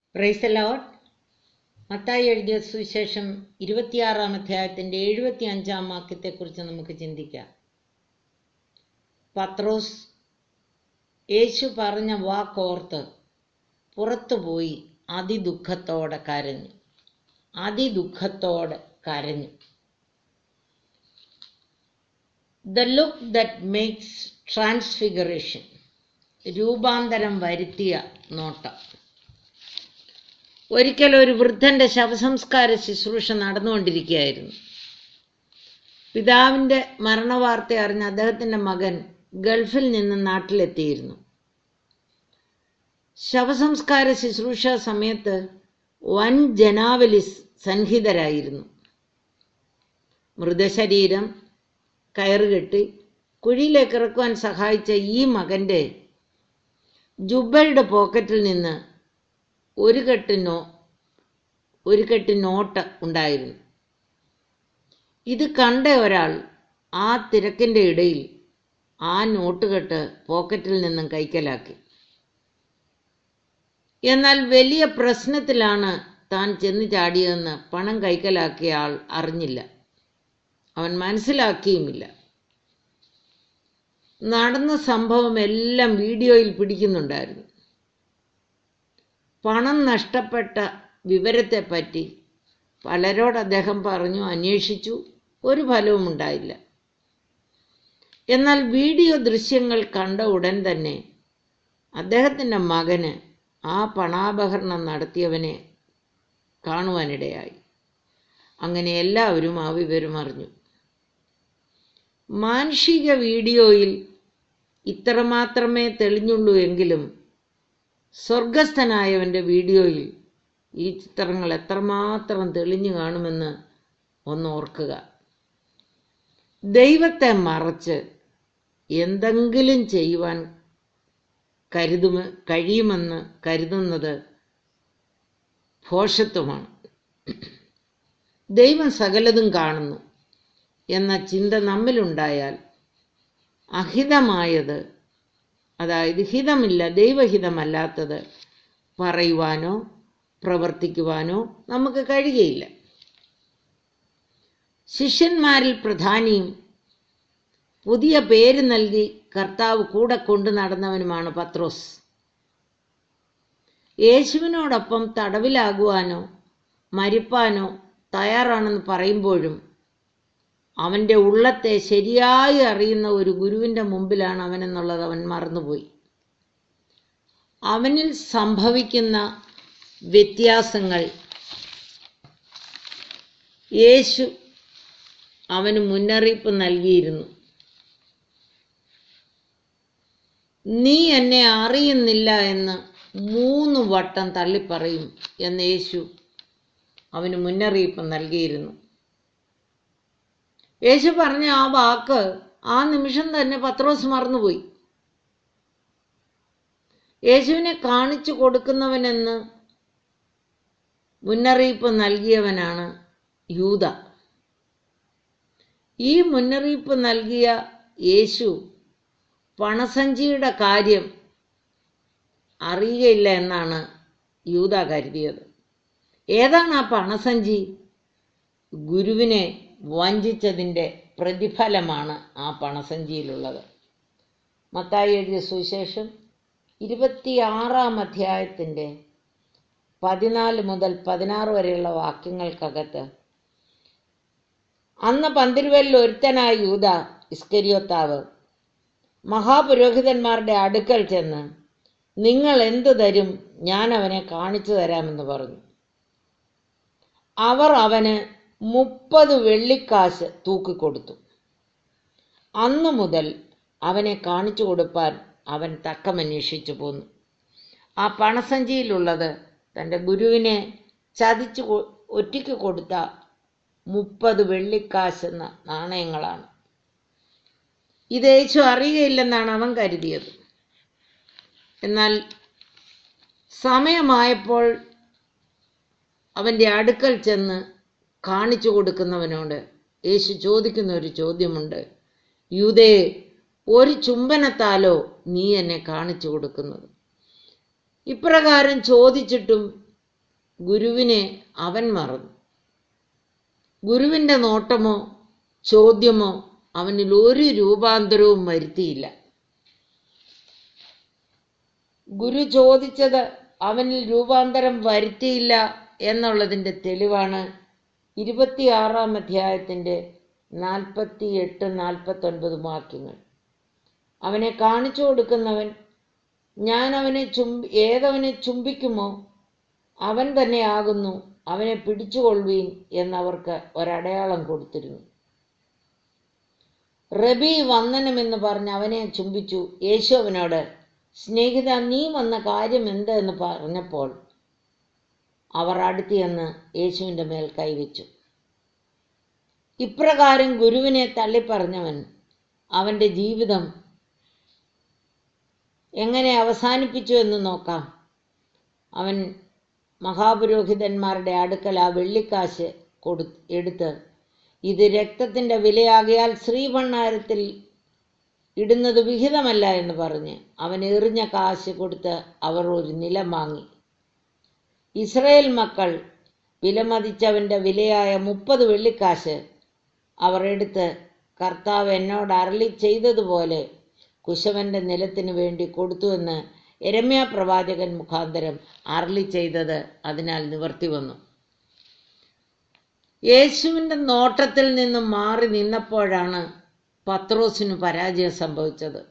price load Mathai എഴുതിയ സുവിശേഷം ഇരുപത്തിയാറാം അധ്യായത്തിൻ്റെ എഴുപത്തി അഞ്ചാം വാക്യത്തെക്കുറിച്ച് നമുക്ക് ചിന്തിക്കാം പത്രോസ് യേശു പറഞ്ഞ വാക്കോർത്ത് പുറത്തുപോയി അതിദുഃഖത്തോടെ കരഞ്ഞു അതിദുഃഖത്തോടെ കരഞ്ഞു the look that makes transfiguration രൂപാന്തരം വരുത്തിയ നോട്ടം ഒരിക്കൽ ഒരു വൃദ്ധന്റെ ശവസംസ്കാര ശുശ്രൂഷ നടന്നുകൊണ്ടിരിക്കുകയായിരുന്നു പിതാവിൻ്റെ മരണവാർത്ത അറിഞ്ഞ അദ്ദേഹത്തിൻ്റെ മകൻ ഗൾഫിൽ നിന്ന് നാട്ടിലെത്തിയിരുന്നു ശവസംസ്കാര ശുശ്രൂഷ സമയത്ത് വൻ ജനാവലി സന്നിഹിതരായിരുന്നു മൃതശരീരം കയറുകെട്ടി കുഴിയിലേക്ക് ഇറക്കുവാൻ സഹായിച്ച ഈ മകൻ്റെ ജുബയുടെ പോക്കറ്റിൽ നിന്ന് ഒരു കെട്ട് നോ ഒരു കെട്ട് നോട്ട് ഉണ്ടായിരുന്നു ഇത് കണ്ട ഒരാൾ ആ തിരക്കിൻ്റെ ഇടയിൽ ആ നോട്ട് കെട്ട് പോക്കറ്റിൽ നിന്നും കൈക്കലാക്കി എന്നാൽ വലിയ പ്രശ്നത്തിലാണ് താൻ ചെന്ന് ചാടിയതെന്ന് പണം കൈക്കലാക്കിയ ആൾ അറിഞ്ഞില്ല അവൻ മനസ്സിലാക്കിയുമില്ല നടന്ന സംഭവം എല്ലാം വീഡിയോയിൽ പിടിക്കുന്നുണ്ടായിരുന്നു പണം നഷ്ടപ്പെട്ട വിവരത്തെപ്പറ്റി പലരോട് അദ്ദേഹം പറഞ്ഞു അന്വേഷിച്ചു ഒരു ഫലവും ഉണ്ടായില്ല എന്നാൽ വീഡിയോ ദൃശ്യങ്ങൾ കണ്ട ഉടൻ തന്നെ അദ്ദേഹത്തിൻ്റെ മകന് ആ പണാപഹരണം നടത്തിയവനെ കാണുവാനിടയായി അങ്ങനെ എല്ലാവരും ആ വിവരം അറിഞ്ഞു മാനുഷിക വീഡിയോയിൽ ഇത്രമാത്രമേ തെളിഞ്ഞുള്ളൂ എങ്കിലും സ്വർഗസ്ഥനായവൻ്റെ വീഡിയോയിൽ ഈ ചിത്രങ്ങൾ എത്രമാത്രം തെളിഞ്ഞു കാണുമെന്ന് ഒന്ന് ഓർക്കുക ദൈവത്തെ മറച്ച് എന്തെങ്കിലും ചെയ്യുവാൻ കരുതുമ കഴിയുമെന്ന് കരുതുന്നത് ഭോഷത്വമാണ് ദൈവം സകലതും കാണുന്നു എന്ന ചിന്ത നമ്മിലുണ്ടായാൽ അഹിതമായത് അതായത് ഹിതമില്ല ദൈവഹിതമല്ലാത്തത് പറയുവാനോ പ്രവർത്തിക്കുവാനോ നമുക്ക് കഴിയുകയില്ല ശിഷ്യന്മാരിൽ പ്രധാനിയും പുതിയ പേര് നൽകി കർത്താവ് കൂടെ കൊണ്ടു നടന്നവനുമാണ് പത്രോസ് യേശുവിനോടൊപ്പം തടവിലാകുവാനോ മരിപ്പാനോ തയ്യാറാണെന്ന് പറയുമ്പോഴും അവൻ്റെ ഉള്ളത്തെ ശരിയായി അറിയുന്ന ഒരു ഗുരുവിൻ്റെ മുമ്പിലാണ് അവനെന്നുള്ളത് അവൻ മറന്നുപോയി അവനിൽ സംഭവിക്കുന്ന വ്യത്യാസങ്ങൾ യേശു അവന് മുന്നറിയിപ്പ് നൽകിയിരുന്നു നീ എന്നെ അറിയുന്നില്ല എന്ന് മൂന്ന് വട്ടം തള്ളിപ്പറയും എന്ന് യേശു അവന് മുന്നറിയിപ്പ് നൽകിയിരുന്നു യേശു പറഞ്ഞ ആ വാക്ക് ആ നിമിഷം തന്നെ പത്രോസ് മറന്നുപോയി യേശുവിനെ കാണിച്ചു കൊടുക്കുന്നവനെന്ന് മുന്നറിയിപ്പ് നൽകിയവനാണ് യൂത ഈ മുന്നറിയിപ്പ് നൽകിയ യേശു പണസഞ്ചിയുടെ കാര്യം അറിയുകയില്ല എന്നാണ് യൂത കരുതിയത് ഏതാണ് ആ പണസഞ്ചി ഗുരുവിനെ വഞ്ചിച്ചതിൻ്റെ പ്രതിഫലമാണ് ആ പണസഞ്ചിയിലുള്ളത് മത്തായി എഴുതിയ സുവിശേഷം ഇരുപത്തിയാറാം അധ്യായത്തിൻ്റെ പതിനാല് മുതൽ പതിനാറ് വരെയുള്ള വാക്യങ്ങൾക്കകത്ത് അന്ന് പന്തിരുവലിൽ ഒരുത്തനായ യൂത ഇസ്കരിയോത്താവ് മഹാപുരോഹിതന്മാരുടെ അടുക്കൽ ചെന്ന് നിങ്ങൾ എന്തു തരും ഞാൻ അവനെ കാണിച്ചു തരാമെന്ന് പറഞ്ഞു അവർ അവന് മുപ്പത് വെള്ളിക്കാശ് തൂക്കിക്കൊടുത്തു അന്നു മുതൽ അവനെ കാണിച്ചു കൊടുപ്പാൻ അവൻ തക്കമന്വേഷിച്ചു പോന്നു ആ പണസഞ്ചിയിലുള്ളത് തൻ്റെ ഗുരുവിനെ ചതിച്ചു ഒറ്റയ്ക്ക് കൊടുത്ത മുപ്പത് വെള്ളിക്കാശ് എന്ന നാണയങ്ങളാണ് ഇത് യേശു അറിയുകയില്ലെന്നാണ് അവൻ കരുതിയത് എന്നാൽ സമയമായപ്പോൾ അവൻ്റെ അടുക്കൽ ചെന്ന് കാണിച്ചു കൊടുക്കുന്നവനോട് യേശു ചോദിക്കുന്ന ഒരു ചോദ്യമുണ്ട് യൂതേ ഒരു ചുംബനത്താലോ നീ എന്നെ കാണിച്ചു കൊടുക്കുന്നത് ഇപ്രകാരം ചോദിച്ചിട്ടും ഗുരുവിനെ അവൻ മറന്നു ഗുരുവിൻ്റെ നോട്ടമോ ചോദ്യമോ അവനിൽ ഒരു രൂപാന്തരവും വരുത്തിയില്ല ഗുരു ചോദിച്ചത് അവനിൽ രൂപാന്തരം വരുത്തിയില്ല എന്നുള്ളതിൻ്റെ തെളിവാണ് ഇരുപത്തിയാറാം അധ്യായത്തിൻ്റെ നാൽപ്പത്തി എട്ട് നാൽപ്പത്തൊൻപത് വാക്യങ്ങൾ അവനെ കാണിച്ചു കൊടുക്കുന്നവൻ ഞാൻ അവനെ ചുംബി ഏതവനെ ചുംബിക്കുമോ അവൻ തന്നെയാകുന്നു അവനെ പിടിച്ചുകൊള്ളുവീൻ എന്നവർക്ക് ഒരടയാളം കൊടുത്തിരുന്നു റബി വന്ദനമെന്ന് പറഞ്ഞ് അവനെ ചുംബിച്ചു യേശു അവനോട് സ്നേഹിത നീ വന്ന കാര്യം എന്ത് എന്ന് പറഞ്ഞപ്പോൾ അവർ അടുത്തിയെന്ന് യേശുവിൻ്റെ മേൽ കൈവച്ചു ഇപ്രകാരം ഗുരുവിനെ തള്ളിപ്പറഞ്ഞവൻ അവൻ്റെ ജീവിതം എങ്ങനെ അവസാനിപ്പിച്ചു എന്ന് നോക്കാം അവൻ മഹാപുരോഹിതന്മാരുടെ അടുക്കൽ ആ വെള്ളിക്കാശ് കൊടു എടുത്ത് ഇത് രക്തത്തിൻ്റെ വിലയാകിയാൽ ശ്രീഭണ്ണാരത്തിൽ ഇടുന്നത് വിഹിതമല്ല എന്ന് പറഞ്ഞ് അവൻ എറിഞ്ഞ കാശ് കൊടുത്ത് അവർ ഒരു നിലം വാങ്ങി ഇസ്രയേൽ മക്കൾ വിലമതിച്ചവൻ്റെ വിലയായ മുപ്പത് വെള്ളിക്കാശ് അവർ എടുത്ത് കർത്താവ് എന്നോട് അരളി ചെയ്തതുപോലെ കുശവന്റെ നിലത്തിന് വേണ്ടി കൊടുത്തുവെന്ന് എരമ്യ പ്രവാചകൻ മുഖാന്തരം അരളി ചെയ്തത് അതിനാൽ നിവർത്തി വന്നു യേശുവിൻ്റെ നോട്ടത്തിൽ നിന്നും മാറി നിന്നപ്പോഴാണ് പത്രോസിന് പരാജയം സംഭവിച്ചത്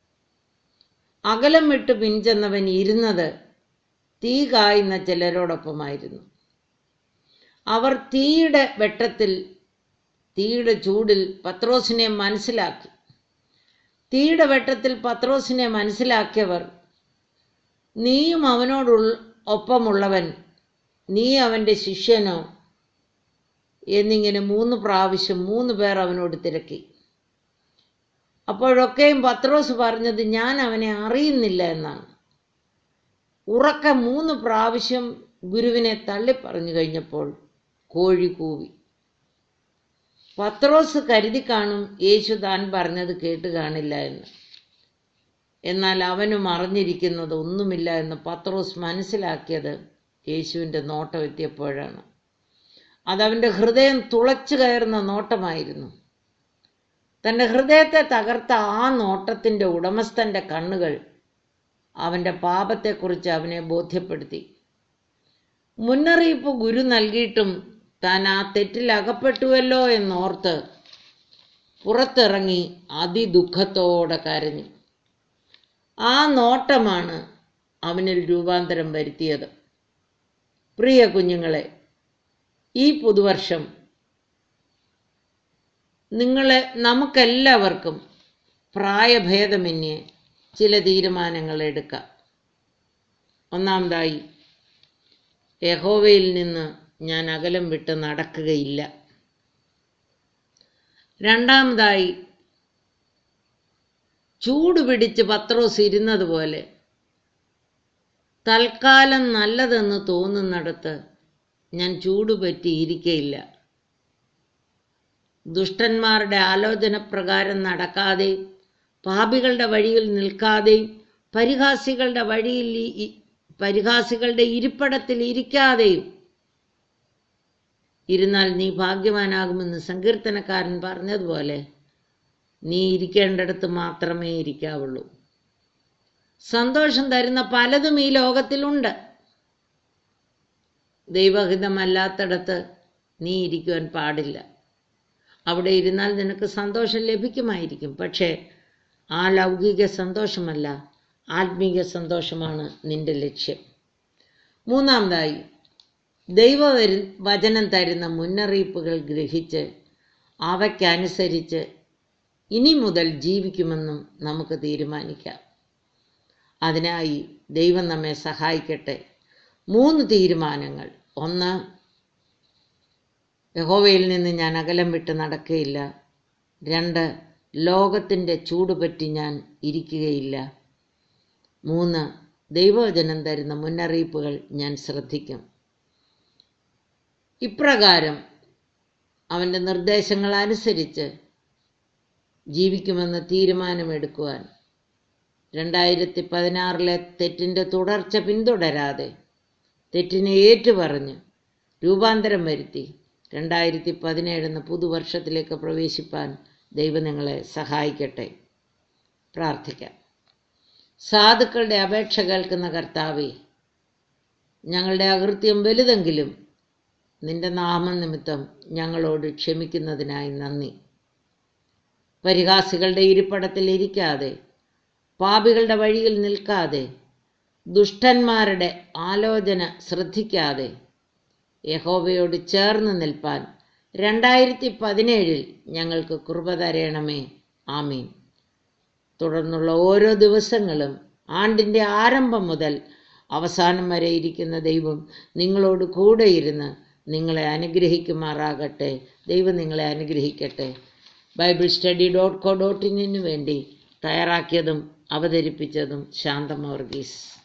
അകലം വിട്ട് പിൻചെന്നവൻ ഇരുന്നത് തീ കായുന്ന ചിലരോടൊപ്പമായിരുന്നു അവർ തീയുടെ വെട്ടത്തിൽ തീയുടെ ചൂടിൽ പത്രോസിനെ മനസ്സിലാക്കി തീയുടെ വെട്ടത്തിൽ പത്രോസിനെ മനസ്സിലാക്കിയവർ നീയും അവനോട് ഒപ്പമുള്ളവൻ നീ അവൻ്റെ ശിഷ്യനോ എന്നിങ്ങനെ മൂന്ന് പ്രാവശ്യം മൂന്ന് പേർ അവനോട് തിരക്കി അപ്പോഴൊക്കെയും പത്രോസ് പറഞ്ഞത് ഞാൻ അവനെ അറിയുന്നില്ല എന്നാണ് ഉറക്ക മൂന്ന് പ്രാവശ്യം ഗുരുവിനെ തള്ളിപ്പറഞ്ഞു കഴിഞ്ഞപ്പോൾ കോഴി കൂവി പത്രോസ് കരുതി കാണും യേശു താൻ പറഞ്ഞത് കേട്ട് കാണില്ല എന്ന് എന്നാൽ അവനും അറിഞ്ഞിരിക്കുന്നത് ഒന്നുമില്ല എന്ന് പത്രോസ് മനസ്സിലാക്കിയത് യേശുവിൻ്റെ നോട്ടം എത്തിയപ്പോഴാണ് അതവൻ്റെ ഹൃദയം തുളച്ചു കയറുന്ന നോട്ടമായിരുന്നു തൻ്റെ ഹൃദയത്തെ തകർത്ത ആ നോട്ടത്തിൻ്റെ ഉടമസ്ഥൻ്റെ കണ്ണുകൾ അവൻ്റെ പാപത്തെക്കുറിച്ച് അവനെ ബോധ്യപ്പെടുത്തി മുന്നറിയിപ്പ് ഗുരു നൽകിയിട്ടും താൻ ആ തെറ്റിൽ അകപ്പെട്ടുവല്ലോ എന്നോർത്ത് പുറത്തിറങ്ങി അതിദുഃഖത്തോടെ കരഞ്ഞു ആ നോട്ടമാണ് അവനിൽ രൂപാന്തരം വരുത്തിയത് പ്രിയ കുഞ്ഞുങ്ങളെ ഈ പുതുവർഷം നിങ്ങളെ നമുക്കെല്ലാവർക്കും പ്രായഭേദമന്യേ ചില തീരുമാനങ്ങൾ എടുക്കാം ഒന്നാമതായി യഹോവയിൽ നിന്ന് ഞാൻ അകലം വിട്ട് നടക്കുകയില്ല രണ്ടാമതായി ചൂട് പിടിച്ച് പത്രോസ് ഇരുന്നത് പോലെ തൽക്കാലം നല്ലതെന്ന് തോന്നുന്നിടത്ത് ഞാൻ ചൂട് പറ്റി ഇരിക്കയില്ല ദുഷ്ടന്മാരുടെ ആലോചന പ്രകാരം നടക്കാതെ പാപികളുടെ വഴിയിൽ നിൽക്കാതെയും പരിഹാസികളുടെ വഴിയിൽ ഇ- പരിഹാസികളുടെ ഇരിപ്പിടത്തിൽ ഇരിക്കാതെയും ഇരുന്നാൽ നീ ഭാഗ്യവാനാകുമെന്ന് സങ്കീർത്തനക്കാരൻ പറഞ്ഞതുപോലെ നീ ഇരിക്കേണ്ടിടത്ത് മാത്രമേ ഇരിക്കാവുള്ളൂ സന്തോഷം തരുന്ന പലതും ഈ ലോകത്തിലുണ്ട് ദൈവഹിതമല്ലാത്തിടത്ത് നീ ഇരിക്കുവാൻ പാടില്ല അവിടെ ഇരുന്നാൽ നിനക്ക് സന്തോഷം ലഭിക്കുമായിരിക്കും പക്ഷേ ആ ലൗകിക സന്തോഷമല്ല ആത്മീക സന്തോഷമാണ് നിന്റെ ലക്ഷ്യം മൂന്നാമതായി ദൈവ വരു- വചനം തരുന്ന മുന്നറിയിപ്പുകൾ ഗ്രഹിച്ച് അവയ്ക്കനുസരിച്ച് ഇനി മുതൽ ജീവിക്കുമെന്നും നമുക്ക് തീരുമാനിക്കാം അതിനായി ദൈവം നമ്മെ സഹായിക്കട്ടെ മൂന്ന് തീരുമാനങ്ങൾ ഒന്ന് യഹോവയിൽ നിന്ന് ഞാൻ അകലം വിട്ട് നടക്കുകയില്ല രണ്ട് ലോകത്തിൻ്റെ ചൂടുപറ്റി ഞാൻ ഇരിക്കുകയില്ല മൂന്ന് ദൈവവചനം തരുന്ന മുന്നറിയിപ്പുകൾ ഞാൻ ശ്രദ്ധിക്കും ഇപ്രകാരം അവൻ്റെ നിർദ്ദേശങ്ങൾ അനുസരിച്ച് ജീവിക്കുമെന്ന് തെറ്റിനെ ഏറ്റുപറഞ്ഞ് രൂപാന്തരം വരുത്തി രണ്ടായിരത്തി പതിനേഴ് എന്ന പുതുവർഷത്തിലേക്ക് പ്രവേശിപ്പാൻ ദൈവം നിങ്ങളെ സഹായിക്കട്ടെ പ്രാർത്ഥിക്കാം സാധുക്കളുടെ അപേക്ഷ കേൾക്കുന്ന കർത്താവെ ഞങ്ങളുടെ അകൃത്യം വലുതെങ്കിലും നിന്റെ നാമനിമിത്തം ഞങ്ങളോട് ക്ഷമിക്കുന്നതിനായി നന്ദി പരിഹാസികളുടെ ഇരിപ്പടത്തിൽ ഇരിക്കാതെ പാപികളുടെ വഴിയിൽ നിൽക്കാതെ ദുഷ്ടന്മാരുടെ ആലോചന ശ്രദ്ധിക്കാതെ യഹോവയോട് ചേർന്ന് നിൽപ്പാൻ രണ്ടായിരത്തി പതിനേഴിൽ ഞങ്ങൾക്ക് കൃപ തരയണമേ ആമീൻ തുടർന്നുള്ള ഓരോ ദിവസങ്ങളും ആണ്ടിൻ്റെ ആരംഭം മുതൽ അവസാനം വരെ ഇരിക്കുന്ന ദൈവം നിങ്ങളോട് കൂടെ ഇരുന്ന് നിങ്ങളെ അനുഗ്രഹിക്കുമാറാകട്ടെ ദൈവം നിങ്ങളെ അനുഗ്രഹിക്കട്ടെ Bible study dot co dot ഇന്നിനു വേണ്ടി തയ്യാറാക്കിയതും അവതരിപ്പിച്ചതും ശാന്തമ വർഗീസ്